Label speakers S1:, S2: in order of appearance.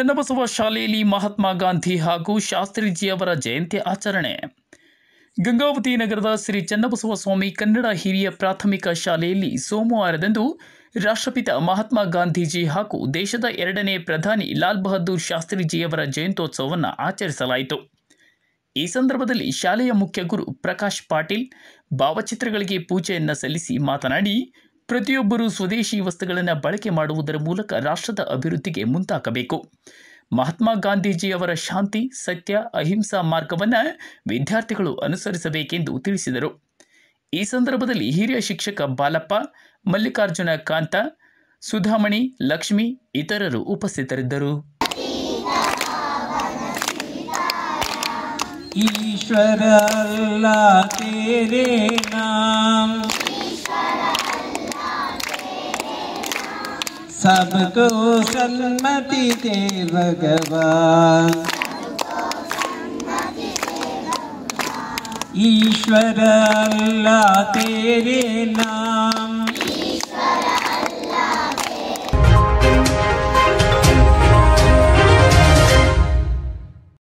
S1: ಚನ್ನಬಸವ ಶಾಲೆಯಲ್ಲಿ ಮಹಾತ್ಮ ಗಾಂಧಿ ಹಾಗೂ ಶಾಸ್ತ್ರೀಜಿಯವರ ಜಯಂತಿ ಆಚರಣೆ ಗಂಗಾವತಿ ನಗರದ ಶ್ರೀ ಚನ್ನಬಸವ ಸ್ವಾಮಿ ಕನ್ನಡ ಹಿರಿಯ ಪ್ರಾಥಮಿಕ ಶಾಲೆಯಲ್ಲಿ ಸೋಮವಾರದಂದು ರಾಷ್ಟ್ರಪಿತ ಮಹಾತ್ಮ ಗಾಂಧೀಜಿ ಹಾಗೂ ದೇಶದ ಎರಡನೇ ಪ್ರಧಾನಿ ಲಾಲ್ ಬಹದ್ದೂರ್ ಶಾಸ್ತ್ರೀಜಿಯವರ ಜಯಂತ್ಯೋತ್ಸವವನ್ನು ಆಚರಿಸಲಾಯಿತು ಈ ಸಂದರ್ಭದಲ್ಲಿ ಶಾಲೆಯ ಮುಖ್ಯ ಗುರು ಪ್ರಕಾಶ್ ಪಾಟೀಲ್ ಭಾವಚಿತ್ರಗಳಿಗೆ ಪೂಜೆಯನ್ನು ಸಲ್ಲಿಸಿ ಮಾತನಾಡಿ ಪ್ರತಿಯೊಬ್ಬರೂ ಸ್ವದೇಶಿ ವಸ್ತುಗಳನ್ನು ಬಳಕೆ ಮಾಡುವುದರ ಮೂಲಕ ರಾಷ್ಟ್ರದ ಅಭಿವೃದ್ಧಿಗೆ ಮುಂದಾಗಬೇಕು ಮಹಾತ್ಮ ಗಾಂಧೀಜಿಯವರ ಶಾಂತಿ ಸತ್ಯ ಅಹಿಂಸಾ ಮಾರ್ಗವನ್ನು ವಿದ್ಯಾರ್ಥಿಗಳು ಅನುಸರಿಸಬೇಕೆಂದು ತಿಳಿಸಿದರು ಈ ಸಂದರ್ಭದಲ್ಲಿ ಹಿರಿಯ ಶಿಕ್ಷಕ ಬಾಲಪ್ಪ ಮಲ್ಲಿಕಾರ್ಜುನ ಕಾಂತ ಸುಧಾಮಣಿ ಲಕ್ಷ್ಮಿ ಇತರರು ಉಪಸ್ಥಿತರಿದ್ದರು
S2: ईश्वर अल्लाह तेरे नाम सबको सन्मति दे भगवान ईश्वर अल्लाह तेरे नाम